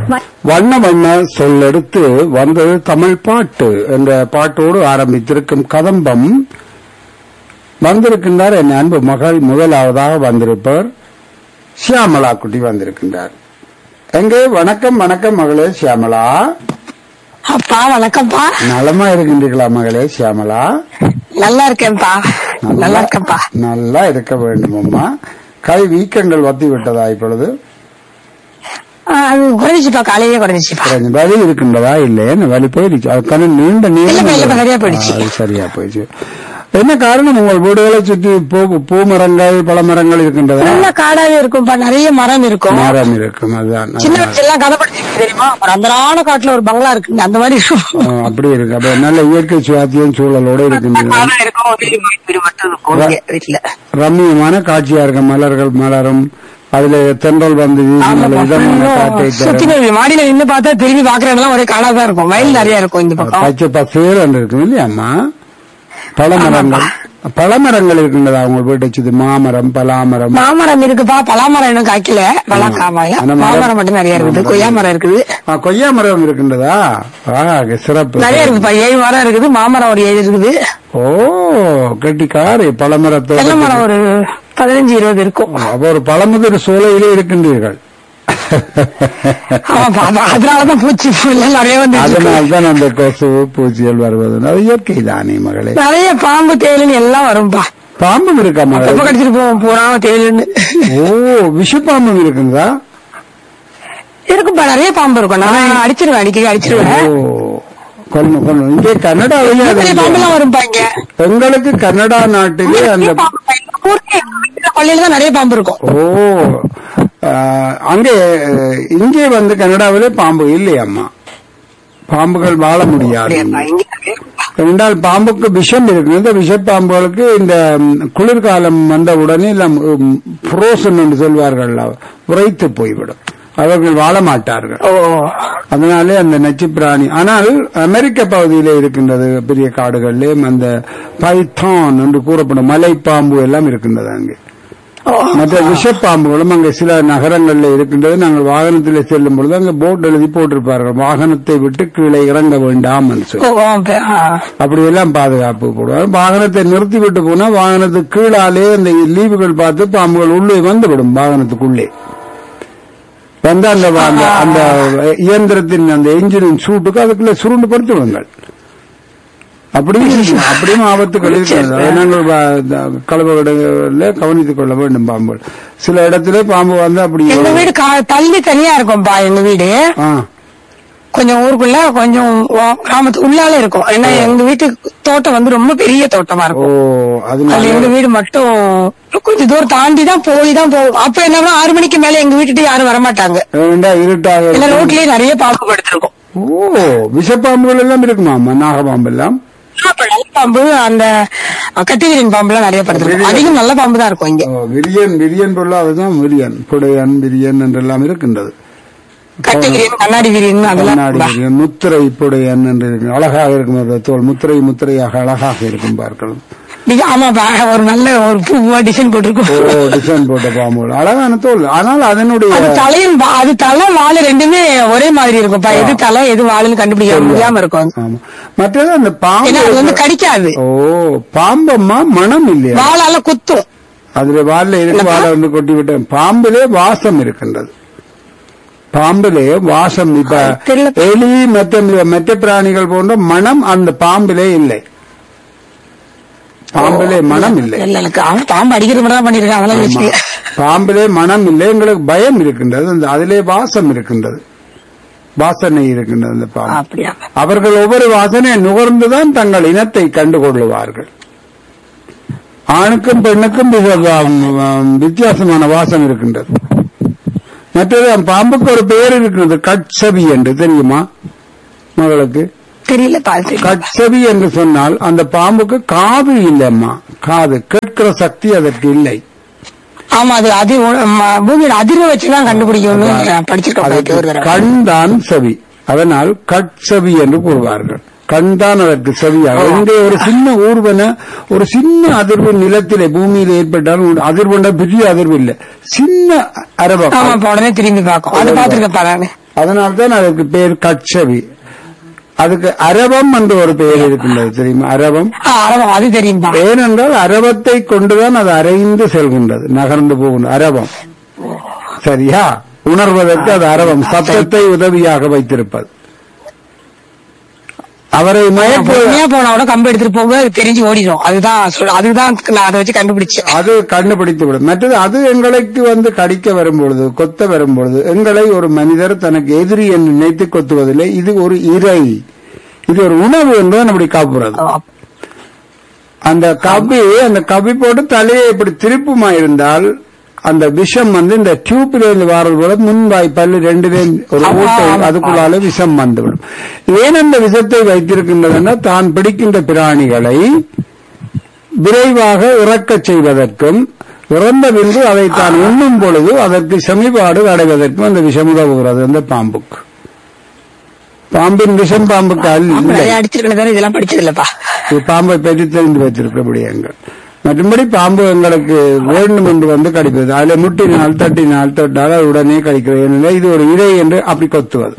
வண்ண வண்ண சொல்லெடுத்து வந்தது தமிழ் பாட்டு என்ற பாட்டோடு ஆரம்பித்திருக்கும் கதம்பம் வந்திருக்கின்றார் என் அன்பு மகள் முதலாவதாக வந்திருப்பவர் சியாமலா குட்டி வந்திருக்கின்றார் எங்கே வணக்கம் வணக்கம் மகளே சியாமலா அப்பா வணக்கம்ப்பா நலமா இருக்கின்றீர்களா மகளே சியாமலா நல்லா இருக்கேன்ப்பா நல்லா இருக்கேன்ப்பா நல்லா இருக்க வேண்டும் அம்மா கை வீக்கங்கள் வத்தி விட்டதா இப்பொழுது ஆ, அது குறைஞ்சிப்பா காலையிலே குறைஞ்சிப்பா கொஞ்சம் வலி இருக்கின்றதா இல்லையே வலி போயிடுச்சு அதுக்கான நீண்ட இல்லப்பா, இல்லப்பா, நீளம் சரியா போயிடுச்சு. அது சரியா போயிடுச்சு என்ன காரணம் உங்கள் வீடுகளை சுற்றி பூ பூ மரங்கள் பழமரங்கள் இருக்கின்றதா நல்ல காடாவே இருக்கும்ப்பா நிறைய மரம் இருக்கும் மரம் இருக்கும் அதுதான் சின்ன அதுதான். வயசுல எல்லாம் கதை படிச்சிருக்கு தெரியுமா ஒரு அந்தரான காட்டுல ஒரு பங்களா இருக்குங்க அந்த மாதிரி இருக்கும் ஆ, அப்படி இருக்கு அப்ப நல்ல இயற்கை சுவாத்தியம் சூழலோட இருக்கின்றன காடா இருக்கும் வீடு வீடு மட்டும் இருக்கும் இங்க வீட்டுல ரம்மியமான காட்சியா இருக்கு மலர்கள் மலரும் அதுல தென்றல் வந்து வீசும் நல்ல இதமான காற்றை சுத்தி தரும். போய் மாடியில நின்னு பார்த்தா திரும்பி பாக்குற இடம்லாம் ஒரே காடா தான் இருக்கும் வயல் நிறைய இருக்கும் இந்த பக்கம் பச்சை பசேல் இருக்கும் இல்லையாம்மா பழமரங்கள் பழமரங்கள் இருக்கின்றதா உங்க வீட்டை சுத்தி மாமரம் பலாமரம் மாமரம் இருக்குப்பா பலாமரம் இன்னும் காய்க்கல பலா காவாய அந்த மரம் மாமரம் மட்டும் நிறைய இருக்குது கொய்யா மரம் இருக்குது ஆ, கொய்யா மரம் இருக்கின்றதா ஆ, சிறப்பு நிறைய இருக்குப்பா ஏழு மரம் இருக்குது மாமரம் ஒரு ஏழு இருக்குது ஓ கெட்டிக்காரு பழமரத்தோட தென்னை மரம் ஒரு பதினஞ்சு இருபது இருக்கும் அப்ப ஒரு பழமுதிர் சோலையிலே இருக்கின்றீர்கள் ஆமாப்பா ஆமா. அதனாலதான் பூச்சி புல்லு நிறைய வந்து அதனால்தான் அந்த கொசு பூச்சிகள் வருவது அது இயற்கை தானே மகளே நிறைய பாம்பு தேலுன்னு எல்லாம் வரும்பா பாம்பும் இருக்கா எப்ப மகளே கடிச்சிட்டு போவோம் பூராம தேலுன்னு ஓ விஷப்பாம்பும் இருக்குங்களா இருக்குப்பா நிறைய பாம்பு இருக்கும் நான் அடிச்சிருவேன் அடிக்கடி ஓ அடிச்சிருவேன் கொல்லணும் கொல்லணும் இங்கே கன்னடாவிலே அது பெரிய பாம்பு எல்லாம் வரும்பா இங்க எங்களுக்கு கன்னடா நாட்டிலே அந்த நிறைய பாம்புப்பா. எங்க ஊர்லயே எங்க வீட்டு கொல்லையில தான் நிறைய பாம்பு இருக்கும் ஓ ஆ, அங்கே இங்கே வந்து கனடாவிலே பாம்பு இல்லையம்மா பாம்புகள் வாழ முடியாது அப்படியாப்பா, இங்க நிறைய இருக்குப்பா. என்றால் பாம்புக்கு விஷம் இருக்கு இந்த விஷப்பாம்புகளுக்கு இந்த ம், குளிர்காலம் வந்த உடனே எல்லாம் புரோசன் என்று சொல்வார்கள் உரைத்து போய்விடும் அவர்கள் வாழ மாட்டார்கள் ஓ அதனாலே அந்த நச்சு பிராணி ஆனால் அமெரிக்க பகுதியிலே இருக்கின்றது பெரிய காடுகளிலே அந்த பைத்தான் என்று கூறப்படும் மலைப்பாம்பு எல்லாம் இருக்கின்றது அங்கே ஓ மற்ற விஷப்பாம்புகளும் அங்கே சில நகரங்களில் இருக்கின்றது நாங்கள் வாகனத்தில் செல்லும் பொழுது அங்கே போர்டு எழுதி போட்டிருப்பார்கள் வாகனத்தை விட்டு கீழே இறங்க வேண்டாம் என்று சொல்லி ஓ, ஓ, பே- ஆ. அப்படியெல்லாம் பாதுகாப்பு போடுவார் வாகனத்தை நிறுத்தி விட்டு போனா வாகனத்துக்கு கீழாலே அந்த லீவுகள் பார்த்து பாம்புகள் உள்ளே வந்துவிடும் வாகனத்துக்குள்ளே வந்து அந்த அந்த அந்த இயந்திரத்தின் அந்த என்ஜினின் சூட்டுக்கு அதுக்குள்ள சுருண்டு படுத்து விடுங்கள் அப்படியும் இருக்கும். அப்படியும் ஆபத்துகள் இருக்கிறது அதை நாங்கள் கலவகடல கவனித்துக் கொள்ள வேண்டும் பாம்புகள் சில இடத்துல பாம்பு வந்து அப்படி எங்க வீடு கா- தள்ளி தனியா இருக்கும்பா எங்க வீடு ஆ, கொஞ்சம் ஊருக்குள்ள கொஞ்சம் ஓ- கிராமத்து உள்ளால இருக்கும் ஏன்னா எங்க வீட்டு தோட்டம் வந்து ரொம்ப பெரிய தோட்டமா ஓ இருக்கும் அதுல அதனால எங்க வீடு மட்டும் கொஞ்சம் தூரம் தாண்டி தான் போய் தான் போகும் அப்ப என்ன ஆறு மணிக்கு மேல எங்க வீட்டுட்டு யாரும் வரமாட்டாங்க வேண்டா இருட்டாக இல்ல இருக்கும். ரோட்லயே நிறைய பாம்பு படுத்திருக்கும் ஓ விஷப்பாம்புகள் எல்லாம் இருக்குமா நாகபாம்பு எல்லாம் அப்ப நல்ல பாம்பு அந்த கட்டிவிரின் பாம்பு எல்லாம் நிறைய படுத்திருக்கும் அதிகம் நல்ல பாம்பு தான் இருக்கும் இங்க ஓ, விரியன் விரியன் பொருள் அதுதான் விரியன் புடையன் விரியன் என்றெல்லாம் இருக்கின்றது கட்டிவிரின் கண்ணாடி விரின் அதெல்லாம் கண்ணாடி இருக்கும்பா. விரியன் முத்திரை புடையன் என்று இருக்கு அழகாக இருக்கும் அந்த தோல் முத்திரை முத்திரையாக அழகாக இருக்கும் பார்க்கலாம் நீங்க ஆமாப்பா ஒரு நல்ல ஒரு பூவா டிசைன் போட்டிருக்கும் ஓ டிசைன் போட்ட பாம்புகள் அழகான தோல் ஆனால் அதனுடைய அது தலையும் வா- அது தலை வாழு ரெண்டுமே ஒரே மாதிரி இருக்கும்ப்பா எது தலை எது வாழுன்னு கண்டுபிடிக்க முடியாம இருக்கும் ஆமா மற்றது அந்த பாம்பு ஏன்னா அது வந்து கடிக்காது ஓ பாம்பம்மா மனம் இல்லையா வாழால குத்தும் அதுல வால்ல இருக்கு வாழை வந்து கொட்டி விட்டேன் பாம்பிலே வாசம் இருக்கின்றது பாம்பிலே வாசம் இப்ப தெரியல. எலி மற்ற மற்ற பிராணிகள் போன்ற மனம் அந்த பாம்பிலே இல்லை பாம்பிலே மனம் இல்லை இல்ல எனக்கு அவன் பாம்பு அடிக்கிற மாதிரி தான் பண்ணிருக்கான் அதெல்லாம் ஆமா. வச்சுக்க பாம்பிலே மனம் இல்லை எங்களுக்கு பயம் இருக்கின்றது அந்த அதிலே வாசம் இருக்கின்றது வாசனை இருக்கின்றது அந்த பாம்பு அப்படியா அவர்கள் ஒவ்வொரு வாசனையை நுகர்ந்துதான் தங்கள் இனத்தை கண்டுகொள்ளுவார்கள் ஆணுக்கும் பெண்ணுக்கும் மிக வ- வித்தியாசமான வாசம் இருக்கின்றது மற்றது அந்த பாம்புக்கு ஒரு பெயர் இருக்கிறது கட்சவி என்று தெரியுமா மகளுக்கு தெரியல பாத்து கட்சவி என்று சொன்னால் அந்த பாம்புக்கு காது இல்லைம்மா காது கேட்கிற சக்தி அதற்கு இல்லை ஆமா அது அது ம- பூமியோட அதிர்வை வச்சுதான் கண்டுபிடிக்கணும்னு படிச்சிருக்கேன் ஒரு அதற்கு தடவை. கண் தான் செவி அதனால் கட்செவி என்று கூறுவார்கள் கண் தான் அதற்கு செவியாக இங்கே ஒரு சின்ன ஊர்வன ஒரு சின்ன அதிர்வு நிலத்திலே பூமியில் ஏற்பட்டால் ஒரு அதிர்வுண்ட பெரிய அதிர்வு இல்லை சின்ன அரபம் ஆமா இப்ப உடனே திரும்பி பார்க்கும் அது பாத்துருக்கப்பா நானு அதனால்தான் அதுக்கு பேர் கட்சவி அதுக்கு அரவம் என்று ஒரு பெயர் இருக்கின்றது தெரியுமா அரவம் ஆ, அரவம் அது தெரியும்பா ஏனென்றால் அரவத்தை கொண்டுதான் அது அரைந்து செல்கின்றது நகர்ந்து போகின்றது அரவம் சரியா உணர்வதற்கு அது அரவம் சத்தத்தை உதவியாக வைத்திருப்பது அவரை மயக்க பொறுமையா போனா கூட கம்பு எடுத்துட்டு போகும்போது அது தெரிஞ்சு ஓடிடும் அதுதான் சொல்- அதுதான் நான் அதை வச்சு கண்டுபிடிச்சேன் அது கண்டுபிடித்து விடும் மற்றது அது எங்களுக்கு வந்து கடிக்க வரும்பொழுது கொத்த வரும்பொழுது எங்களை ஒரு மனிதர் தனக்கு எதிரி என்று நினைத்து கொத்துவதில்லை இது ஒரு இறை இது ஒரு உணவு என்பது அப்படி காப்புறது அந்த கபி அந்த கபி போட்டு தலையை இப்படி திருப்புமா இருந்தால் அந்த விஷம் வந்து இந்த டியூப்ல இருந்து வாரது போல முன்வாய் பல்லு ரெண்டுலேயும் ஒரு ஆமா, ஊட்டை ஆமா. அதுக்குள்ளால விஷம் வந்துவிடும் ஏன் அந்த விஷத்தை வைத்திருக்கின்றதுன்னா தான் பிடிக்கின்ற பிராணிகளை விரைவாக இறக்கச் செய்வதற்கும் இறந்த பின்பு அதை தான் உண்ணும் பொழுது அதற்கு செமிபாடு அடைவதற்கும் அந்த விஷம் உதவுகிறது அந்த பாம்புக்கு பாம்பின் விஷம் பாம்புக்கு அல்ல நிறைய அடிச்சிருக்கேன் இதெல்லாம் படிச்சது இல்லப்பா இது பாம்பை பற்றி தெரிந்து வைத்திருக்க முடியுங்கள் மற்றும்படி பாம்பு எங்களுக்கு வேண்டும் என்று வந்து கடிப்பது அதுல முட்டினால் தட்டினால் தொட்டால் அது உடனே கடிக்கிறது ஏனென்றால் இது ஒரு இறை என்று அப்படி கொத்துவது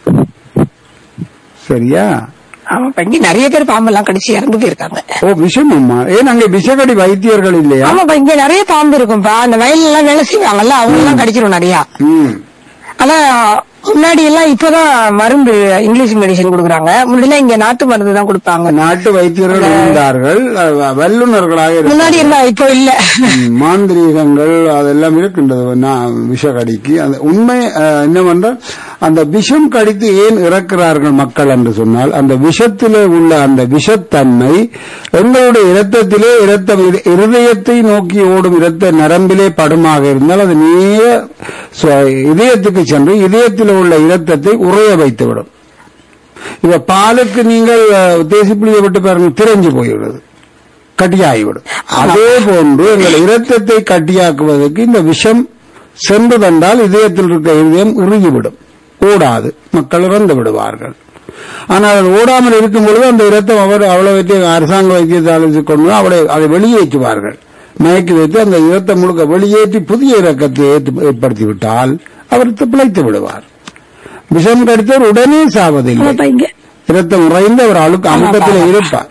சரியா ஆமாப்பா இங்க நிறைய பேர் பாம்பெல்லாம் கடிச்சு இறந்து போயிருக்காங்க ஓ விஷம் அம்மா ஏன் அங்கே விஷக்கடி வைத்தியர்கள் இல்லையா ஆமாப்பா இங்க நிறைய பாம்பு இருக்கும்பா அந்த வயல்ல எல்லாம் வேலை செய்வாங்கல்ல அவங்க எல்லாம் கடிச்சிரும் நிறைய ம் ஆனா முன்னாடி எல்லாம் இப்பதான் மருந்து இங்கிலீஷ் மெடிசன் கொடுக்குறாங்க முன்னாடி இங்க நாட்டு மருந்து தான் கொடுப்பாங்க நாட்டு வைத்தியர்கள் இருந்தார்கள் அஹ் வல்லுநர்களாக இருந்தார்கள். முன்னாடி இருந்தா இப்போ இல்ல ம், மாந்திரீகங்கள் அதெல்லாம் இருக்கின்றது நான் விஷக்கடிக்கு அந்த உண்மை அஹ், என்னவென்றால் அந்த விஷம் கடித்து ஏன் இறக்கிறார்கள் மக்கள் என்று சொன்னால் அந்த விஷத்திலே உள்ள அந்த விஷத்தன்மை எங்களுடைய இரத்தத்திலே இரத்தம் இரு- இருதயத்தை நோக்கி ஓடும் இரத்த நரம்பிலே படுமாக இருந்தால் அது நேர சு- இதயத்துக்கு சென்று இதயத்தில் உள்ள இரத்தத்தை உறைய வைத்துவிடும் இப்ப பாலுக்கு நீங்கள் அஹ், தேசிப்புளியை விட்டு பாருங்க திரைஞ்சு போய்விடுது கட்டியாகிவிடும் அதே போன்று எங்கள் இரத்தத்தை கட்டியாக்குவதற்கு இந்த விஷம் சென்று தந்தால் இதயத்தில் இருக்க இதயம் இறுகிவிடும் ஓடாது மக்கள் இறந்து விடுவார்கள் ஆனால் அது ஓடாமல் இருக்கும் பொழுது அந்த இரத்தம் அவர் அவ்வளவு அரசாங்க வைத்தியத்தை கொண்டு அவளை அதை வெளியேற்றுவார்கள் மயக்கி வைத்து அந்த இரத்தம் முழுக்க வெளியேற்றி புதிய இறக்கத்தை ஏற்ப- ஏற்படுத்தி விட்டால் அவர் பிழைத்து விடுவார் விஷம் கடித்தவர் உடனே சாவதில்லை ஆமாப்பா இங்க இரத்தம் உறைந்து அவர் அழுக்கு அமுக்கத்தில் இருப்பார்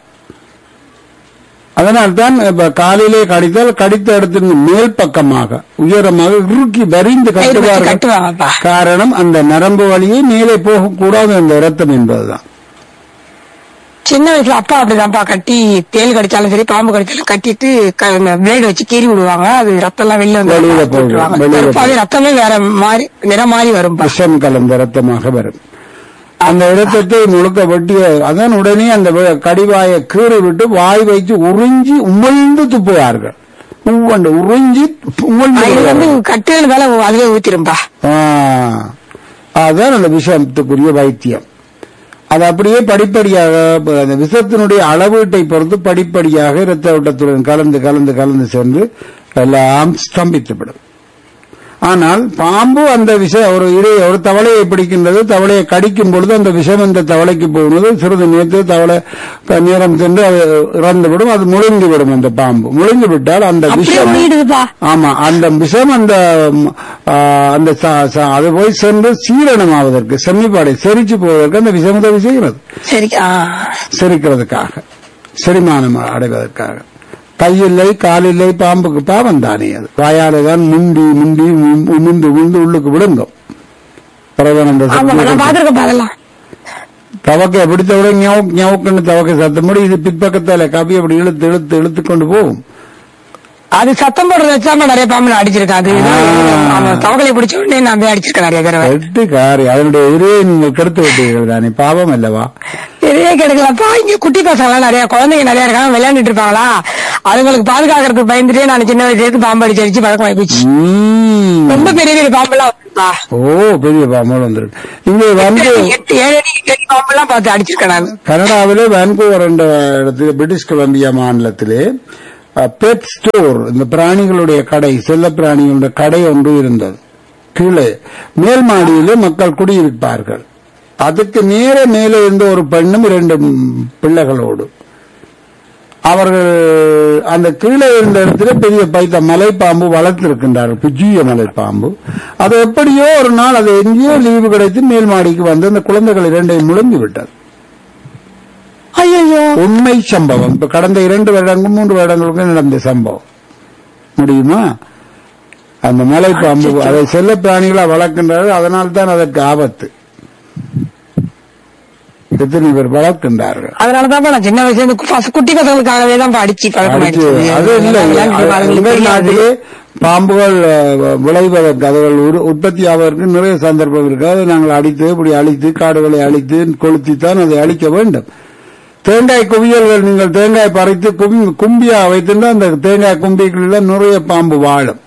அதனால்தான் இப்ப காலையிலே கடித்தால் கடித்த இடத்தின் மேல் பக்கமாக உயரமாக இறுக்கி வரிந்து கயிறு வச்சு கட்டுவார்கள் கட்டுவாங்கப்பா காரணம் அந்த நரம்பு வழியே மேலே போகக்கூடாது அந்த இரத்தம் என்பதுதான் சின்ன வயசுல அப்பா அப்படிதான்ப்பா கட்டி தேல் கடிச்சாலும் சரி பாம்பு கடிச்சாலும் கட்டிட்டு பிளேடு வச்சு கீறி விடுவாங்க அது ரத்தம் எல்லாம் வெளில வந்து வெளியில போயிடும், விட்டுருவாங்க. வெளியில கருப்பாவே ரத்தமே வேற மாறி நிறம் மாறி வரும்பா விஷம் கலந்த இரத்தமாக வரும் அந்த இரத்தத்தை முழுக்க வெட்டிய அதான் உடனே அந்த வி- கடிவாயை கீறி விட்டு வாய் வைத்து உறிஞ்சி உமிழ்ந்து துப்புவார்கள் உவ்வண்டு உறிஞ்சி உமிழ்ந்து இது வந்து விடுவார்கள். கட்டுறது மேல அதுவே ஊத்திரும்பா ஆ, அதுதான் அந்த விஷத்துக்குரிய வைத்தியம் அது அப்படியே படிப்படியாக ப- அந்த விஷத்தினுடைய அளவீட்டை பொறுத்து படிப்படியாக இரத்த ஓட்டத்துடன் கலந்து கலந்து கலந்து சென்று எல்லாம் ஸ்தம்பித்துவிடும் ஆனால் பாம்பு அந்த விஷ ஒரு இறை ஒரு தவளையை பிடிக்கின்றது தவளையை கடிக்கும் பொழுது அந்த விஷம் அந்த தவளைக்கு போகும்போது சிறிது நேரத்து தவளை க- நேரம் சென்று அது இறந்துவிடும் அது முழுங்கி விடும் அந்த பாம்பு முழுங்கி விட்டால் அந்த அப்படியே விஷம் ஓடிடுதுப்பா ஆமா அந்த விஷம் அந்த ம், ஆ, அந்த ச- ச- அது போய் சென்று சீரணமாவதற்கு செம்மிப்பாடை செரிச்சு போவதற்கு அந்த விஷம் உதவி செய்கிறது சரி ஆ. செரிக்கிறதுக்காக செரிமானம் அடைவதற்காக கையில்லை காலில்லை பாம்புக்கு பாவம் தானே அது வாயால தான் முண்டி முண்டி உம்- உமிழ்ந்து உமிழ்ந்து உள்ளுக்கு விழுங்கும் பிரதமர் அந்த ஆமா நான் சக்தியை பாத்துருக்கப்பா அதெல்லாம் தவக்கை பிடித்த விட ஞாவுக்கு ஞாவுக்குன்னு தவக்கை சத்தம் போடு இது பிற்பக்கத்தால கபி அப்படி இழுத்து இழுத்து இழுத்து கொண்டு போகும் அது சத்தம் போடுறத வச்சாம நிறைய பாம்பு அடிச்சிருக்கேன் அது ஆ. அந்த தவகளை பிடிச்ச உடனே நான் போய் அடிச்சிருக்கேன் நிறைய தடவை எட்டு காரி அதனுடைய எதிரே நீங்கள் கெடுத்து விட்டீர்கள் தானே பாவம் அல்லவா பெரிய கெடுக்கலப்பா இங்க குட்டி பசங்க நிறைய குழந்தைங்க நிறைய இருக்காங்க விளையாண்டுட்டு இருப்பாங்களா அதுங்களுக்கு பாதுகாக்கிறதுக்கு பயந்துட்டே நான் சின்ன வயசுல இருந்து பாம்பு அடிச்சு அடிச்சு பழக்கம் ஆயிப்போச்சு ம். ரொம்ப பெரிய பெரிய பாம்பெல்லாம் வரும்பா. ஓ பெரிய பாம்பு வந்திருக்கு இங்கே வந்து எட்டு ஏழு அடி எட்டு அடி பாம்பெல்லாம் பார்த்து அடிச்சிருக்கேன் நான் கனடாவிலே வான்கூவர் என்ற இடத்தில் பிரிட்டிஷ் கொலம்பியா மாநிலத்திலே பெட் ஸ்டோர் இந்த பிராணிகளுடைய கடை செல்ல பிராணிகளுடைய கடை ஒன்று இருந்தது கீழே மேல் மாடியிலே மக்கள் குடியிருப்பார்கள் அதுக்கு நேர மேலே இருந்த ஒரு பெண்ணும் இரண்டு ம், பிள்ளைகளோடு அவர்கள் அந்த கீழே இருந்த இடத்துல பெரிய பைத்த மலைப்பாம்பு வளர்த்திருக்கின்றார்கள் பிஜிய மலைப்பாம்பு அது எப்படியோ ஒரு நாள் அது எங்கேயோ லீவு கிடைத்து மேல் மாடிக்கு வந்து அந்த குழந்தைகள் இரண்டையும் முழுங்கி விட்டது ஐயோ உண்மை சம்பவம் இப்ப கடந்த இரண்டு வருடங்கள் மூன்று வருடங்களுக்கு நடந்த சம்பவம் முடியுமா அந்த மலைப்பாம்பு அதை செல்ல பிராணிகளா வளர்க்கின்றார்கள் அதனால் தான் அதற்கு ஆபத்து எத்தனை பேர் வளர்க்கின்றார்கள் அதனாலதான் நான் சின்ன வயசுல இருந்து first குட்டி பசங்களுக்காகவே தான் அடிச்சு பழக்கம் அடிச்சு- ஆயிடுச்சு. அது இல்ல விளையாண்டு அது அதுங்களுக்கு உங்கள் தெரியாது. நாட்டிலே பாம்புகள் அஹ், விளைவதற்கு அதுகள் உரு- உற்பத்தி ஆவதற்கு நிறைய சந்தர்ப்பம் இருக்கு அதை நாங்கள் அடித்து இப்படி அழித்து காடுகளை அழித்து கொளுத்தித்தான் அதை அழிக்க வேண்டும் தேங்காய் குவியல்கள் நீங்கள் தேங்காய் பறித்து கும்- கும்பியா வைத்திருந்தா அந்த தேங்காய் கும்பிக்குள்ள நிறைய பாம்பு வாழும்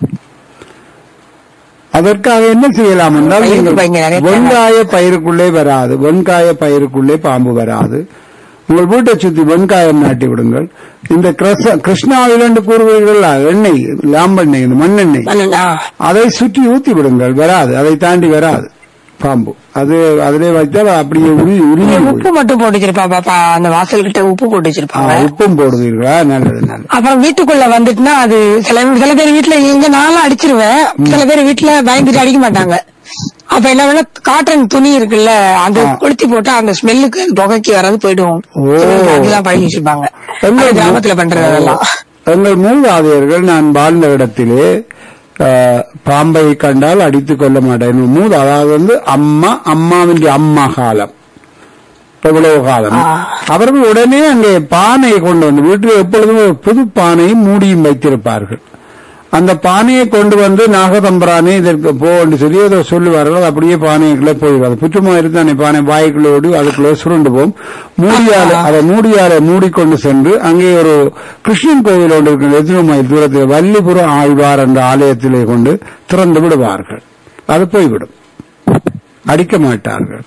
அதற்காக என்ன செய்யலாம் என்றால் பயிருக்கு நீங்கள் பயங்க நிறைய வெங்காய பயிருக்குள்ளே வராது வெங்காய பயிருக்குள்ளே பாம்பு வராது உங்கள் வீட்டை சுத்தி வெங்காயம் நாட்டி விடுங்கள் இந்த கிருஷ்ண- கிருஷ்ணாவில் என்று கூறுவீர்கள் எண்ணெய் லாம்பெண்ணெய் இந்த மண்ணெண்ணெய் ஆ. அதை சுற்றி ஊத்தி விடுங்கள் வராது அதை தாண்டி வராது பாம்பு அது அதிலே வைத்தால் அப்படியே உரி உருகி போய் உப்பு மட்டும் போட்டு வச்சிருப்பா பாப்பா அந்த வாசல் கிட்ட உப்பு போட்டு வச்சிருப்பாங்க உப்பும் போடுவீர்களா நல்லது நல்லது அப்புறம் வீட்டுக்குள்ள வந்துட்டுனா அது சில சில பேர் வீட்டுல எங்க நானும் அடிச்சிருவேன் சில பேர் வீட்டுல பயந்துட்டு அடிக்க மாட்டாங்க அப்ப என்ன வேணா காட்டன் துணி இருக்குல்ல அந்த கொளுத்தி போட்டா அந்த ஸ்மெல்லுக்கு புகைக்கு வராது போயிடும் ஓ. அதுதான் பழகி வச்சிருப்பாங்க எங்கள் அது கிராமத்துல பண்றது அதெல்லாம் எங்கள் மூதாதையர்கள் நான் வாழ்ந்த இடத்திலே அஹ், பாம்பை கண்டால் அடித்துக் கொள்ள மாட்டேன் மூத அதாவது வந்து அம்மா அம்மாவின் அம்மா காலம் எவ்வளவு காலம் ஆ. அவர்கள் உடனே அங்கே பானையை கொண்டு வந்து வீட்டில் எப்பொழுதும் ஒரு புது பானையும் மூடியும் வைத்திருப்பார்கள் அந்த பானையை கொண்டு வந்து நாகதம்பரானே இதற்கு போன்னு சொல்லி ஏதோ சொல்லுவார்கள் அது அப்படியே பானைக்குள்ளே போயிடுவாங்க புற்றுமா இருந்தானே பானை வாய்க்குள்ளே ஓடி அதுக்குள்ளே சுருண்டு போகும் மூடியால அதை மூடியால மூடிக்கொண்டு சென்று அங்கே ஒரு கிருஷ்ணன் கோவில் ஒன்று இருக்கிற எத்தனை மைல் தூரத்தில் வள்ளிபுரம் ஆழ்வார் என்ற ஆலயத்திலே கொண்டு திறந்து விடுவார்கள் அது போய்விடும் அடிக்க மாட்டார்கள்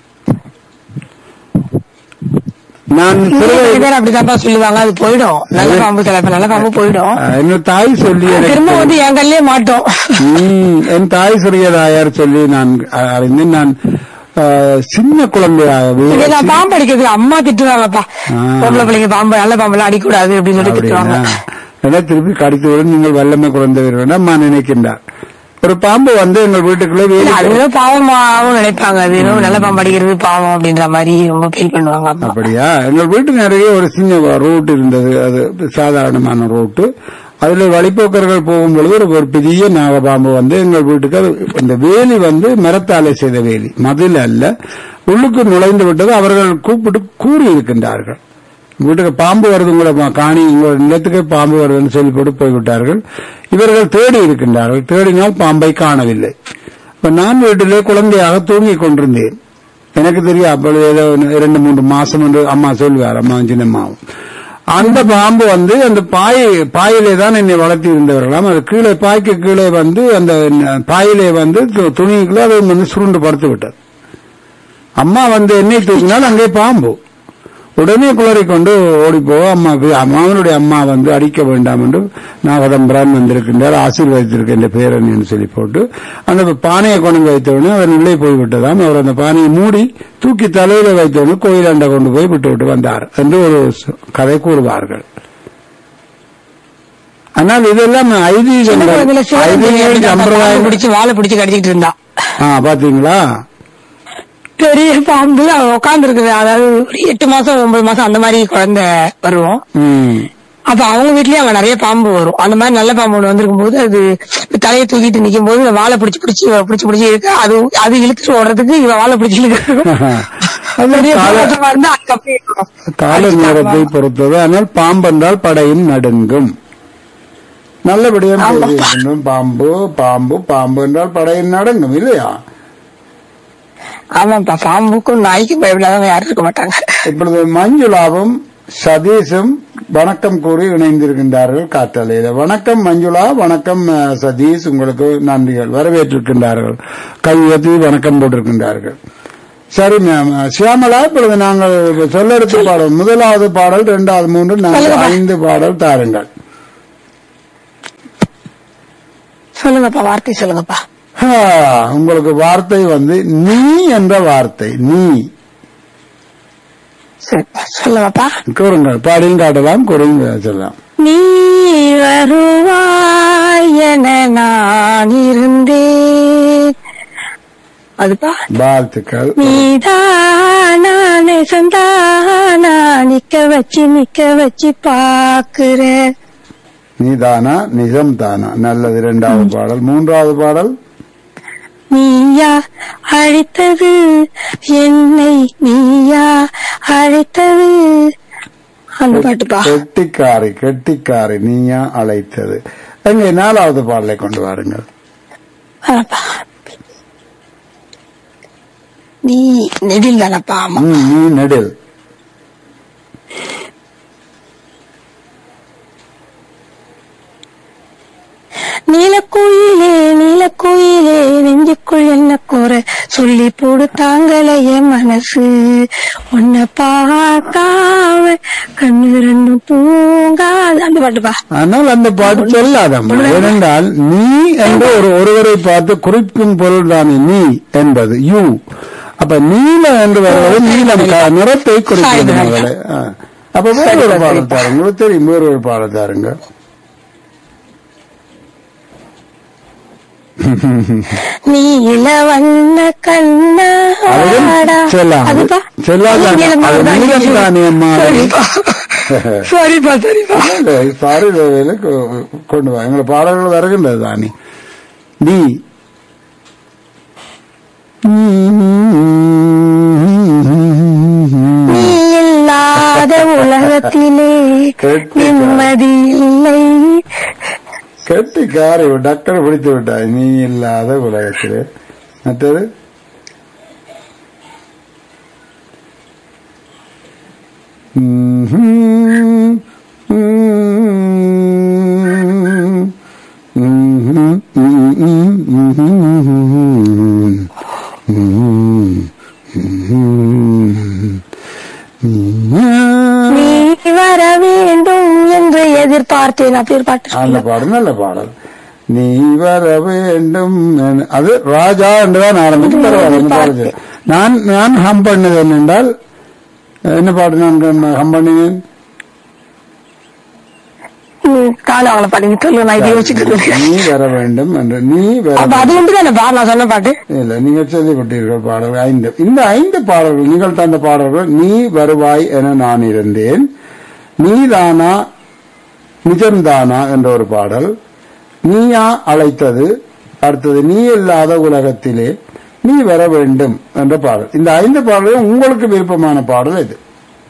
நான் சிறு சில வயது- பேர் அப்படிதான்ப்பா சொல்லுவாங்க அது போயிடும் நல்ல பாம்பு சில பேர் நல்ல பாம்பு போயிடும் அஹ், என்ன தாய் சொல்லி எனக்கு திரும்ப வந்து என் கல்லே மாட்டோம் ம், என் தாய் சிறியதாயார் சொல்லி நான் அ- அறிந்தேன் நான் அஹ், சின்ன குழந்தையாகவே இதே நான் பாம்பு அடிக்கிறதுக்கு அம்மா திட்டுவாங்கப்பா ஆ. பொம்பளை பிள்ளைங்க பாம்பு நல்ல பாம்பு எல்லாம் அடிக்கூடாது அப்படின்னு சொல்லி திட்டுவாங்க அப்படின்னா ஏன்னா திருப்பி கடித்தவுடன் நீங்கள் வல்லமை குழந்தைகள் அம்மா நினைக்கின்றார் ஒரு பாம்பு வந்து எங்கள் வீட்டுக்குள்ளே இல்ல, வேலி அது ஏதோ பாவமாவும் நினைப்பாங்க அது ஏதோ நல்ல பாம்பு அடிக்கிறது பாவம் அப்படின்ற மாதிரி ரொம்ப ஃபீல் பண்ணுவாங்க அம்மா அப்படியா எங்கள் வீட்டுக்கு நிறைய ஒரு சின்ன ரோட் இருந்தது அது சாதாரணமான ரோட்டு அதுல வழிப்போக்கர்கள் போகும்பொழுது ஒரு ஒரு பெரிய நாகபாம்பு வந்து எங்கள் வீட்டுக்கு அது இந்த வேலி வந்து மரத்தாலே செய்த வேலி மதில் அல்ல உள்ளுக்கு நுழைந்து விட்டது அவர்கள் கூப்பிட்டு கூறி இருக்கின்றார்கள் வீட்டுக்கு பாம்பு வருது உங்களை மா- காணி உங்களோட நிலத்துக்கு பாம்பு வருதுன்னு சொல்லி போட்டு போய்விட்டார்கள் இவர்கள் தேடி இருக்கின்றார்கள் தேடினால் பாம்பை காணவில்லை இப்ப நான் வீட்டிலே குழந்தையாக தூங்கிக் கொண்டிருந்தேன் எனக்கு தெரியும் அப்பொழுது ஏதோ ஒன்று இரண்டு மூன்று மாசம் என்று அம்மா சொல்லுவார் அம்மா சின்னம்மாவும் அந்த பாம்பு வந்து அந்த பாய் பாயிலே தான் என்னை வளர்த்தி இருந்தவர்களாம் அது கீழே பாய்க்கு கீழே வந்து அந்த பாயிலே வந்து து- துணிக்குள்ள அதை வந்து சுருண்டு படுத்து விட்டது அம்மா வந்து என்னை தூக்கினால் அங்கே பாம்பு உடனே குளறி கொண்டு ஓடி போக அம்மாவுக்கு அம்மாவனுடைய அம்மா வந்து அடிக்க வேண்டாம் என்று நாகதம்பரான் வந்திருக்கின்றார் ஆசீர்வதித்திருக்க இந்த பேரன் என்று சொல்லி போட்டு அந்த பானையை கொண்டு வந்து வைத்தவுடனே அவர் உள்ளே போய்விட்டதாம் அவர் அந்த பானையை மூடி தூக்கி தலையில வைத்தவுடனே கோயிலாண்ட கொண்டு போய் விட்டு விட்டு வந்தார் என்று ஒரு ச- கதை கூறுவார்கள் ஆனால் இதெல்லாம் சின்ன ஐதீகங்கள் குழந்தையில சிவன் ஐதீகங்கள் பாம்பு சம்பிரதாயம் பிடிச்சு வாழை பிடிச்சு கடிச்சிட்டு இருந்தா ஆ பாத்தீங்களா பெரிய பாம்பு அவன் உட்கார்ந்து இருக்குது அதாவது ஒரு எட்டு மாசம் ஒன்பது மாசம் அந்த மாதிரி குழந்தை வருவோம் ம் அப்ப அவங்க வீட்லயே அவன் நிறைய பாம்பு வரும் அந்த மாதிரி நல்ல பாம்பு ஒண்ணு வந்திருக்கும் போது அது தலையை தூக்கிட்டு நிக்கும் போது இந்த வாழை பிடிச்சு பிடிச்சு இவ பிடிச்சு பிடிச்சு இருக்கு அது அது இழுத்துட்டு ஓடுறதுக்கு இவன் வாழை பிடிச்சு இழுக்கணும் அது பெரிய கால- போராட்டமா இருந்தா அதுக்கப்புறம் கால நேரத்தை பொறுத்தது ஆனால் பாம்பென்றால் படையும் நடுங்கும் நல்லபடியாக பேசியிருக்கின்றோம். பாம்பு பாம்பு பாம்பு என்றால் படையும் நடுங்கும் இல்லையா ஆமாப்பா பாம்புக்கும் நாய்க்கும் பயப்படாதவங்க யாரும் இருக்க மாட்டாங்க இப்பொழுது மஞ்சுளாவும் சதீஷும் வணக்கம் கூறி இணைந்திருக்கின்றார்கள் காற்றலையில வணக்கம் மஞ்சுளா வணக்கம் அஹ், சதீஷ் உங்களுக்கு நன்றிகள் வரவேற்றிருக்கின்றார்கள் கை உயர்த்தி வணக்கம் போட்டிருக்கின்றார்கள் சரி மேம் சியாமலா இப்பொழுது நாங்கள் சொல்லெடுத்து பாடல் முதலாவது பாடல் இரண்டாவது மூன்று நான்கு சொல்லுங்கப்பா. ஐந்து பாடல் தாருங்கள் சொல்லுங்கப்பா வார்த்தை சொல்லுங்கப்பா ஆ, உங்களுக்கு வார்த்தை வந்து நீ என்ற வார்த்தை நீ சரிப்பா சொல்லவாப்பா கூறுங்கள் பாடியும் காட்டலாம் கூறியும் சொல்லலாம் நீ வருவாய் என நான் இருந்தேன் அதுப்பா வாழ்த்துக்கள் நீதானா நெசந்தானா நிக்க வச்சு நிக்க வச்சு பாக்குற நீதானா நிஜம் தானா நல்லது இரண்டாவது பாடல் மூன்றாவது பாடல் நீயா அழைத்தது என்னை நீயா அழைத்தது அந்த பாட்டுப்பா கெட்டிக்காரி கெட்டிக்காரி நீயா அழைத்தது எங்கே நாலாவது பாடலை கொண்டு வாருங்கள் ஆமாப்பா. நீ நெடில் தானப்பா ஆமா ம், நீ நெடில் நீலக்குயிலே நீலக்குயிலே நெஞ்சுக்குள் என்ன கோர சொல்லி போடு தாங்களைய மனசு உன்னை பார்க்காம கண்ணு ரெண்டும் தூங்காது அந்த பாட்டுப்பா ஆனால் அந்த பாட்டு சொல்லாதம்மா ஏனென்றால் நீ என்ற ஒரு ஒருவரை பார்த்து குறிக்கும் பொருள் தானே நீ என்பது யூ அப்ப நீலம் என்று வருவது நீலம் க- நிறத்தை குறிக்கிறது சரி, மகளே ஆ. அப்ப வேற ஒரு பாடல் தாருங்க உங்களுக்கு தெரியும் வேற ஒரு பாடல் தாருங்க நீல வண்ண கண்ணாடா செல்லாம் அதுப்பா செல்லாதான் நீலம் அது தான் நீலம் தானே அம்மா சரிப்பா சரிப்பா சரிப்பா பாரு வேலை கொண்டு வா எங்களை பாடல்கள் வருகின்றது தானே நீ நீ இல்லாத உலகத்திலே கேட்டு நிம்மதி இல்லை கெட்டிக்காரை டாக்டர் பிடித்து விட்டாய் நீ இல்லாத உலகத்திலே மற்றது நீ வர வேண்டும் என்று எதிர்பார்த்தேன் அப்படி ஒரு பாட்டு அந்த சொல்லு. பாடல் நல்ல பாடல் நீ வர வேண்டும் என- அது ராஜா என்றுதான் ஆரம்பிக்கும் பரவாயில்ல இந்த பாடல் நான் நான் ஹம் பண்ணது என்னென்றால் என்ன பாட்டு நான் ஹம் பண்ணினேன் ம், காலம் அவளை பாடுங்க சொல்லு நான் இதை யோசிச்சுட்டு இருக்கேன். நீ வர வேண்டும் என்று நீ வர அப்ப அது ஒன்று தானேப்பா நான் சொன்ன பாட்டு இல்ல நீங்க சொல்லிவிட்டீர்கள் பாடல்கள் ஐந்து இந்த ஐந்து பாடல்கள் நீங்கள் தந்த பாடல்கள் நீ வருவாய் என நான் இருந்தேன் நீதானா நிஜம்தானா என்ற ஒரு பாடல் நீயா அழைத்தது அடுத்தது நீ இல்லாத உலகத்திலே நீ வர வேண்டும் என்ற பாடல் இந்த ஐந்து பாடல்களும் உங்களுக்கு விருப்பமான பாடல் இது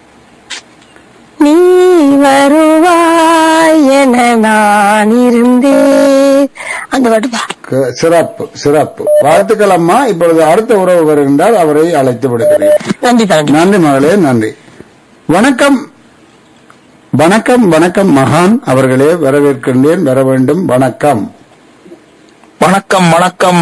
நீ வருவாய் என நான் இருந்தேன் அந்த பாட்டுப்பா க- சிறப்பு சிறப்பு வாழ்த்துக்கள் அம்மா இப்பொழுது அடுத்த உறவு வருகின்றார் அவரை அழைத்து விடுகிறேன் நன்றி நன்றி நன்றி மகளே நன்றி வணக்கம் வணக்கம் வணக்கம் மகான் அவர்களே வரவேற்கின்றேன் வர வேண்டும் வணக்கம் வணக்கம் வணக்கம்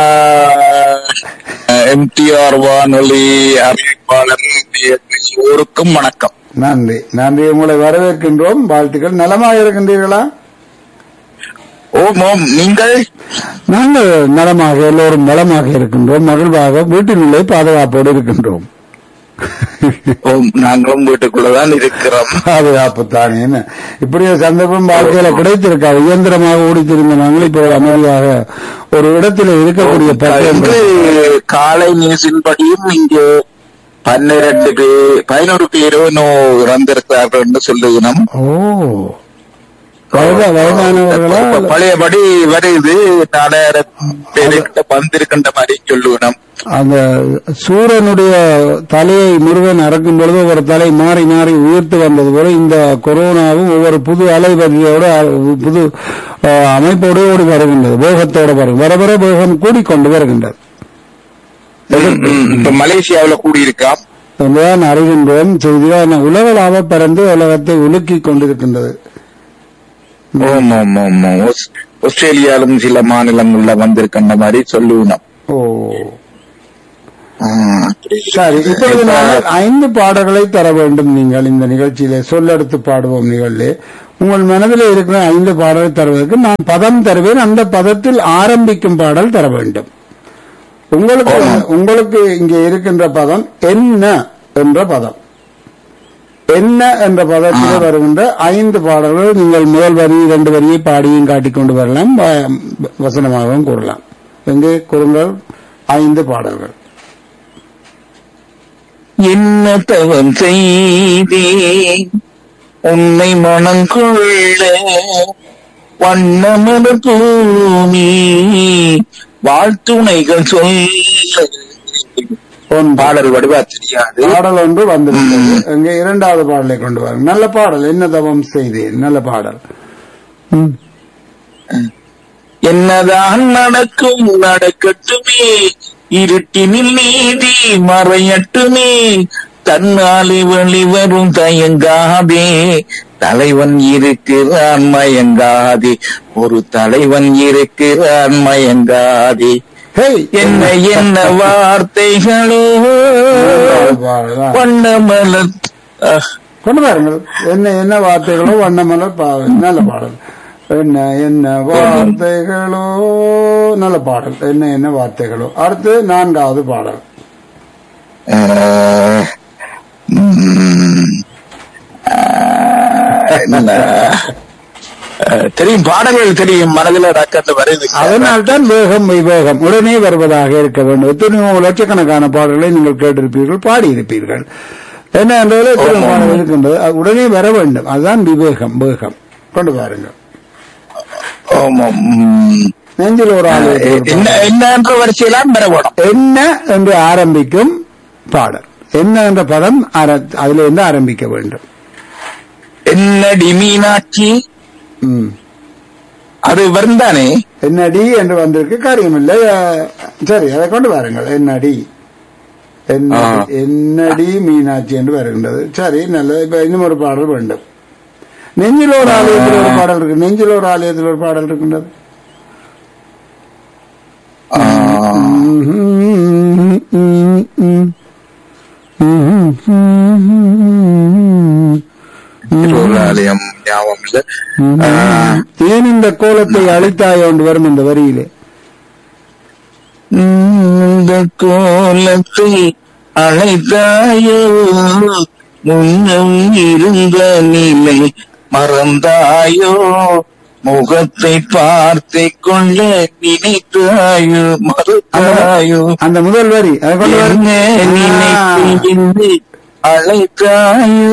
எம்டிஆர் வானொலி அறிவிப்பாளர் எல்லோருக்கும் வணக்கம் நன்றி நன்றி உங்களை வரவேற்கின்றோம் வாழ்த்துக்கள் நலமாக இருக்கின்றீர்களா ஓம் ஓம் நீங்கள் நாங்கள் நலமாக எல்லோரும் நலமாக இருக்கின்றோம் மகிழ்வாக வீட்டினுள்ளே பாதுகாப்போடு இருக்கின்றோம் ஓம் நாங்களும் வீட்டுக்குள்ளதான் இருக்கிறோம் பாதுகாப்பு தானே என்ன இப்படி ஒரு சந்தர்ப்பம் வாழ்க்கையில கிடைத்திருக்காது இயந்திரமாக ஓடித்திருந்த நாங்கள் இப்போ அமைதியாக ஒரு இடத்துல இருக்கக்கூடிய இன்று பக்கம் காலை நியூஸின் படியும் இங்கு பன்னிரண்டு பேர் பதினோரு பேரோ இன்னும் இறந்திருக்கிறார்கள் என்று சொல்லுகிறோம் ஓ வயதா வயதானவர்களா பழையபடி வருது நாலாயிரம் பேருக்கிட்ட வந்திருக்கின்ற மாதிரி சொல்லுகிறோம் அந்த சூரனுடைய தலையை முருகன் அறக்கும் பொழுது ஒரு தலை மாறி மாறி உயர்த்து வந்தது போல இந்த கொரோனாவும் ஒவ்வொரு புது அலைவரியோட புது அஹ், அமைப்போடு ஓடி வருகின்றது வேகத்தோடு வரும் வர வர வேகம் கூடிக்கொண்டு வருகின்றது இப்ப மலேசியாவுல கூடியிருக்காம் என்பதான் அறிகின்றோம் செய்திதான் உலகளாவ பறந்து உலகத்தை உலுக்கிக் கொண்டிருக்கின்றது ஓம் ஓம் ஓம் ஓம். ஆஸ்- ஆஸ்திரேலியாலும் சில மாநிலங்கள்ல வந்திருக்கின்ற மாதிரி சொல்லுவோம் ஓ சரி இப்பொழுது நாங்கள் ஐந்து பாடல்களை தர வேண்டும் நீங்கள் இந்த நிகழ்ச்சியிலே சொல்லெடுத்து பாடுவோம் நிகழ்லே உங்கள் மனதில் இருக்கிற ஐந்து பாடலை தருவதற்கு நான் பதம் தருவேன் அந்த பதத்தில் ஆரம்பிக்கும் பாடல் தர வேண்டும் உங்களுக்கு உங்களுக்கு இங்கே இருக்கின்ற பதம் என்ன என்ற பதம் என்ன என்ற பதத்தில் வருகின்ற ஐந்து பாடல்கள் நீங்கள் முதல் வரி இரண்டு வரியை பாடியும் காட்டிக் கொண்டு வரலாம் வ- வசனமாகவும் கூறலாம் எங்கே கூறுங்கள் ஐந்து பாடல்கள் என்ன தவம் செய்தேன் உன்னை மனங்கொள்ள வண்ணமன பூமி வாழ்த்துணைகள் சொல்ல ஒன்று. பாடல் வடிவா தெரியாது பாடல் ஒன்று வந்திருக்கிறது எங்கே இரண்டாவது பாடலை கொண்டு வர நல்ல பாடல் என்ன தவம் செய்தேன் நல்ல பாடல் ம். என்னதான் நடக்கும் நடக்கட்டுமே இருட்டினில் நீதி மறையட்டுமே தன்னாலே வெளிவரும் தயங்காதே தலைவன் இருக்கிறான் மயங்காதே ஒரு தலைவன் இருக்கிறான் மயங்காதே ஹேய், என்ன என்ன வார்த்தைகளோ இரண்டாவது பாடலா? வண்ணமலர் அஹ், கொண்டு வாருங்கள் என்ன என்ன வார்த்தைகளோ வண்ணமலர் பா- நல்ல பாடல் என்ன என்ன வார்த்தைகளோ நல்ல பாடல் என்ன என்ன வார்த்தைகளோ அடுத்து நான்காவது பாடல் அஹ், உம், அஹ், என்ன அஹ், தெரியும் பாடல்கள் தெரியும் மனதில் டக்கண்டு வருது அதனால்தான் வேகம் விவேகம் உடனே வருவதாக இருக்க வேண்டும் எத்தனையோ லட்சக்கணக்கான பாடல்களை நீங்கள் கேட்டிருப்பீர்கள் பாடியிருப்பீர்கள் என்ன என்றதில் எத்தனை பாடல் இருக்கின்றது அது உடனே வர வேண்டும் அதுதான் விவேகம் வேகம் கொண்டு பாருங்கள் ஆமாம் உம். நெஞ்சில் ஒரு ஆள் என்ன என்ன என்ற வரிசையெல்லாம் பெறப்படும் என்ன என்று ஆரம்பிக்கும் பாடல் என்ன என்ற பதம் ஆர- அதில் இருந்து ஆரம்பிக்க வேண்டும் என்னடி மீனாட்சி ம். அது வருந்தானே என்னடி என்று வந்திருக்கு காரியமில்லை அஹ், சரி அதை கொண்டு வாருங்கள் என்னடி என்னடி ஆ. என்னடி மீனாட்சி என்று வருகின்றது சரி நல்லது இப்ப இன்னும் ஒரு பாடல் வேண்டும் நெஞ்சிலோர் ஆலயத்தில் ஒரு பாடல் இருக்கு நெஞ்சிலோர் ஆலயத்தில் ஒரு பாடல் இருக்கின்றது திருவள்ளாலயம் ஞாபகம் இல்ல ஆஹ், ஏன் இந்த கோலத்தை அழித்தாய் என்று வரும் இந்த வரியிலே இந்த கோலத்தை அழைத்தாயோ முன்னம் இருந்த நிலை மறந்தாயோ முகத்தை பார்த்து கொள்ள நினைத்தாயோ மறுத்தாயோ அந்த முதல் வரி அதை கொண்டு என்ன வாருங்க நினைத்து அழைத்தாயோ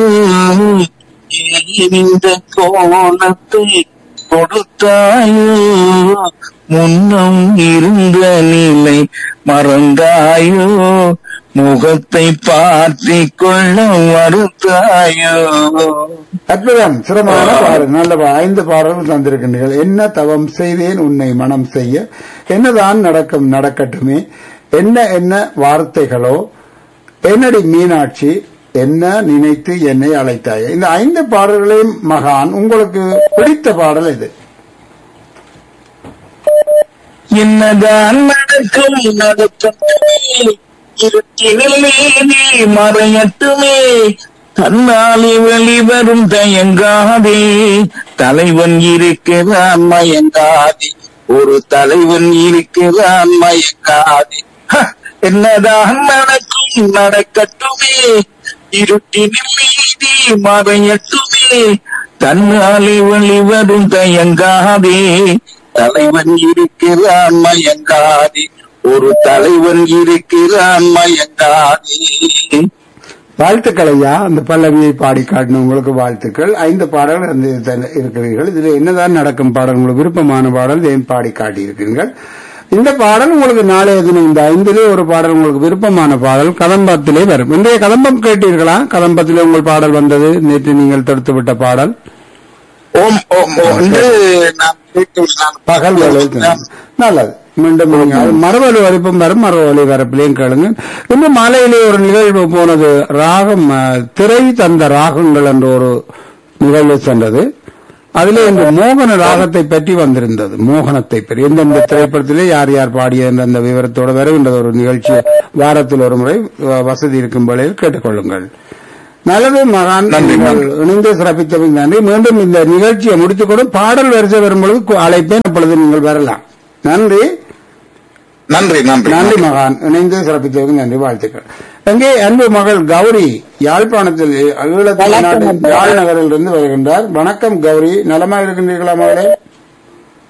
இந்த கோலத்தை கொடுத்தாயோ முன்னம் இருந்த நிலை மறந்தாயோ முகத்தை பார்த்து கொள்ள மறுத்தாயோ அற்புதம் சிரமமான பாடல் நல்ல பா- ஐந்து பாடல்கள் தந்திருக்கின்றீர்கள் என்ன தவம் செய்தேன் உன்னை மனம் செய்ய என்னதான் நடக்கும் நடக்கட்டுமே என்ன என்ன வார்த்தைகளோ என்னடி மீனாட்சி என்ன நினைத்து என்னை அழைத்தாய் இந்த ஐந்து பாடல்களையும் மகான் உங்களுக்கு பிடித்த பாடல் இது என்னதான் நடக்கும் நடக்கட்டுமே இருட்டினில் நீதி மறையட்டுமே தன்னாலே வெளிவரும் தயங்காதே தலைவன் இருக்கிறான் மயங்காதே ஒரு தலைவன் இருக்கிறான் மயங்காதே ஹ! என்னதான் நடக்கும் நடக்கட்டுமே இருட்டினில் நீதி மறையட்டுமே தன்னாலே வெளிவரும் தயங்காதே தலைவன் இருக்கிறான் மயங்காதே ஒரு தலைவன் இருக்கிறான் மயங்காதே வாழ்த்துக்கள் ஐயா அந்த பல்லவியை பாடி காட்டின உங்களுக்கு வாழ்த்துக்கள் ஐந்து பாடல்கள் அந்த இதுல இருக்கிறீர்கள் இதுல என்னதான் நடக்கும் பாடல் உங்களுக்கு விருப்பமான பாடல் இதையும் பாடி காட்டியிருக்கிறீர்கள் இந்த பாடல் உங்களுக்கு நாளைய தினம் இந்த ஐந்திலே ஒரு பாடல் உங்களுக்கு விருப்பமான பாடல் கதம்பத்திலே வரும் இன்றைய கதம்பம் கேட்டீர்களா கதம்பத்திலே உங்கள் பாடல் வந்தது நேற்று நீங்கள் தொடுத்து விட்ட பாடல் ஓம் ஓம் ஓம் என்று நான் கேட்டு நான் பகல் வேலைக்கு நல்லது மீண்டும் நீங்க அது மரவழி வரிப்பும் வரும் மரவழி வரப்பிலையும் கேளுங்க இன்னும் மாலையிலே ஒரு நிகழ்வு போனது ராகம் அஹ், திரை தந்த ராகங்கள் என்ற ஒரு நிகழ்வு சென்றது அதிலே இந்த மோகன ராகத்தை பற்றி வந்திருந்தது மோகனத்தை பற்றி எந்தெந்த திரைப்படத்திலே யார் யார் பாடிய அந்த விவரத்தோடு வருகின்றது ஒரு நிகழ்ச்சி வாரத்தில் ஒரு முறை அஹ், வசதி இருக்கும் வேளையில் கேட்டுக்கொள்ளுங்கள் நல்லது மகான் நீங்கள் இணைந்து சிறப்பித்தவங்க நன்றி மீண்டும் இந்த நிகழ்ச்சியை முடித்துக்கொண்டு பாடல் வரிசை வரும்பொழுது கு- அழைப்பேன் அப்பொழுது நீங்கள் வரலாம் நன்றி நன்றி நன்றி நன்றி மகான் இணைந்து சிறப்பித்தவங்க நன்றி வாழ்த்துக்கள் அங்கே அன்பு மகள் கௌரி யாழ்ப்பாணத்தில் ஈழத்து நாட்டு யாழ் நகரில் இருந்து வருகின்றார் வணக்கம் கௌரி நலமா இருக்கின்றீர்களா மகளே